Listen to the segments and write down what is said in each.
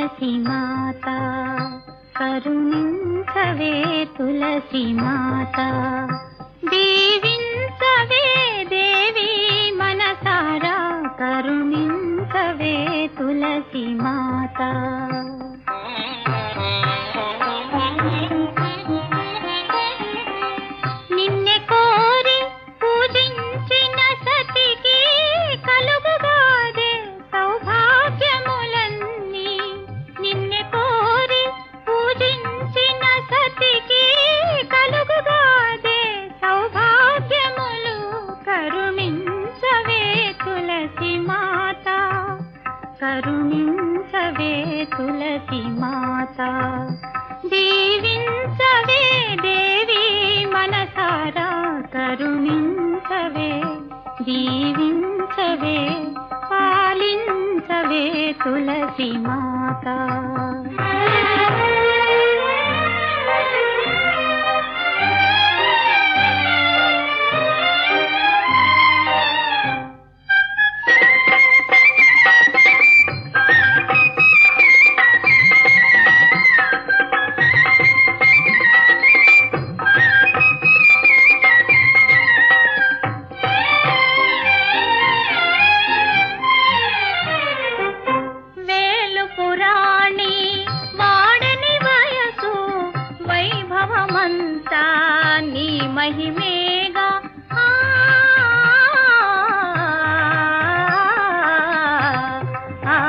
తులసి మాత కరుణించవే తులసి మాత దీవించవే దేవి మనసారా కరుణించవే తులసి మాత నిన్నె కోరి పూజించిన సతికి కలుగుగాదే సౌభాగ్యములన్నీ నిన్నె కోరి పూజించిన సతికి కలుగుగాదే సౌభాగ్యములు కరుణించవే తులసి మాత కరుణించవే తులసి మాత దీవించవే దేవి మనసారా కరుణించవే దీవించవే పాలించవే తులసి మాత వేలు పురాణి వాడని వయసు వైభవమంతా నీ మహిమేగా ఆ, ఆ,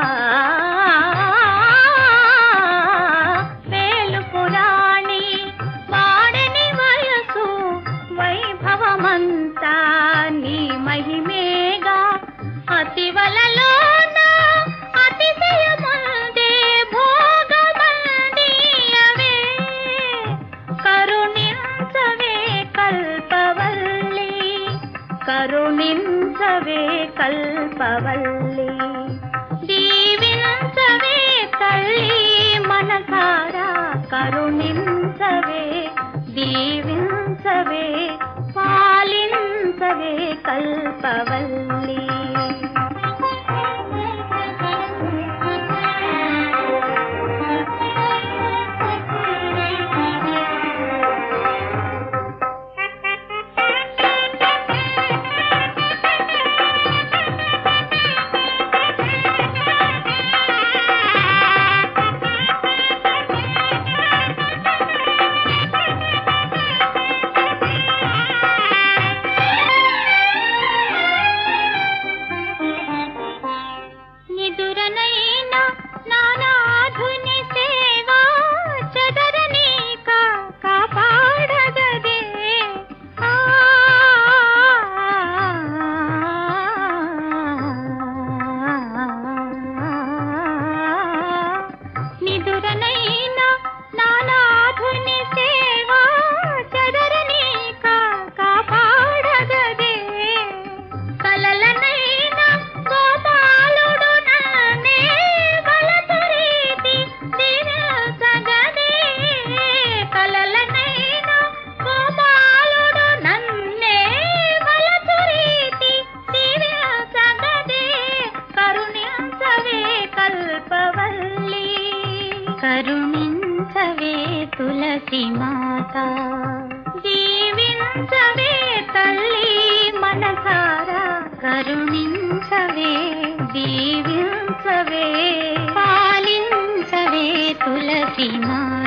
వేలు పురాణి వాడని వయసు వైభవమంతా నీ మహిమేగా అతివలలోన అతిశయముందే భోగమందియవే కరుణించవే కల్పవల్లి కరుణించవే కల్పవల్లి దీవించవే తల్లి మనసారా కరుణించవే దీవించవే పాలించవే కల్పవల్లి నిదురనైన నానాధుని సేవా చదరనీక కాపాడగదే ఆ, నిదురనైన నానాధుని సేవా చదరనీక కాపాడగదే కలలనైనా గోపాలుడు నన్నే బలతురీతి దినసగదే కలలనైనా గోపాలుడు నన్నే బలతురీతి దినసగదే కరుణించవే కల్పవల్లి కరుణించవే తులసి మాత దీవించవే తల్లి మనసారా కరుణించవే దీవించవే పాలించవే తులసి మాత